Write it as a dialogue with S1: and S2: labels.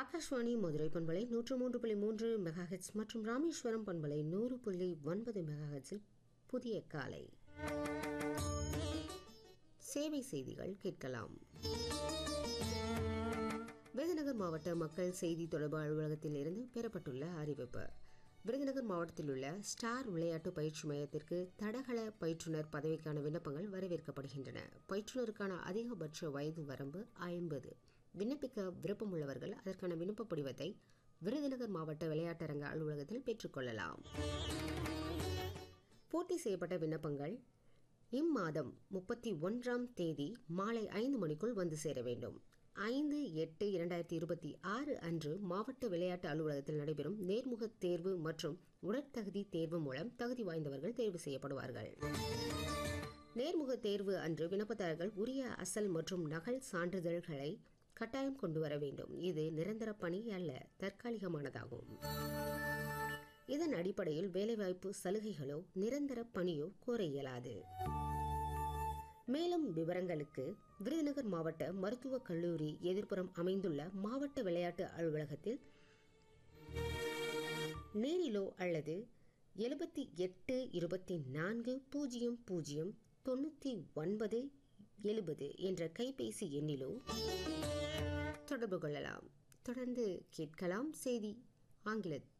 S1: ஆகாஷ்வாணி மதுரை பண்பலை நூற்று மூன்று புள்ளி மூன்று மெகாஹெட்ஸ் மற்றும் ராமேஸ்வரம் பண்பலை நூறு புள்ளி ஒன்பது மெகாஹெட்ஸில் புதிய காலை சேவை செய்திகள் கேட்கலாம் விருதுநகர் மாவட்ட மக்கள் செய்தி தொடர்பு அலுவலகத்தில் இருந்து பெறப்பட்டுள்ள அறிவிப்பு விருதுநகர் மாவட்டத்தில் உள்ள ஸ்டார் விளையாட்டு பயிற்சி மையத்திற்கு தடகள பயிற்றுனர் பதவிக்கான விண்ணப்பங்கள் வரவேற்கப்படுகின்றன பயிற்றுனருக்கான அதிகபட்ச வயது வரம்பு ஐம்பது விண்ணப்பிக்க விருப்பமுள்ளவர்கள் அதற்கான விண்ணப்ப படிவத்தை விருதுநகர் மாவட்ட விளையாட்டரங்க அலுவலகத்தில் பெற்றுக்கொள்ளலாம் பூர்த்தி செய்யப்பட்ட விண்ணப்பங்கள் இம்மாதம் முப்பத்தி ஒன்றாம் தேதி மாலை ஐந்து மணிக்குள் வந்து சேர வேண்டும் ஐந்து எட்டு இரண்டாயிரத்தி இருபத்தி ஆறு அன்று மாவட்ட விளையாட்டு அலுவலகத்தில் நடைபெறும் நேர்முக தேர்வு மற்றும் உடற்தகுதி தேர்வு மூலம் தகுதி வாய்ந்தவர்கள் தேர்வு செய்யப்படுவார்கள் நேர்முக தேர்வு அன்று விண்ணப்பதாரர்கள் உரிய அசல் மற்றும் நகல் சான்றிதழ்களை கட்டாயம் கொண்டு வர வேண்டும் இது நிரந்தர பணி அல்ல தற்காலிகமானதாகும் இதன் அடிப்படையில் வேலைவாய்ப்பு சலுகைகளோ நிரந்தர பணியோ கோர இயலாது மேலும் விவரங்களுக்கு விருதுநகர் மாவட்ட மருத்துவக் கல்லூரி எதிர்ப்புறம் அமைந்துள்ள மாவட்ட விளையாட்டு அலுவலகத்தில் நேரிலோ அல்லது எழுபத்தி எட்டு இருபத்தி நான்கு பூஜ்ஜியம் பூஜ்ஜியம் தொண்ணூற்றி ஒன்பது எழுபது என்ற கைபேசி எண்ணிலோ தொடர்பு கொள்ளலாம் தொடர்ந்து கேட்கலாம் செய்தி ஆங்கில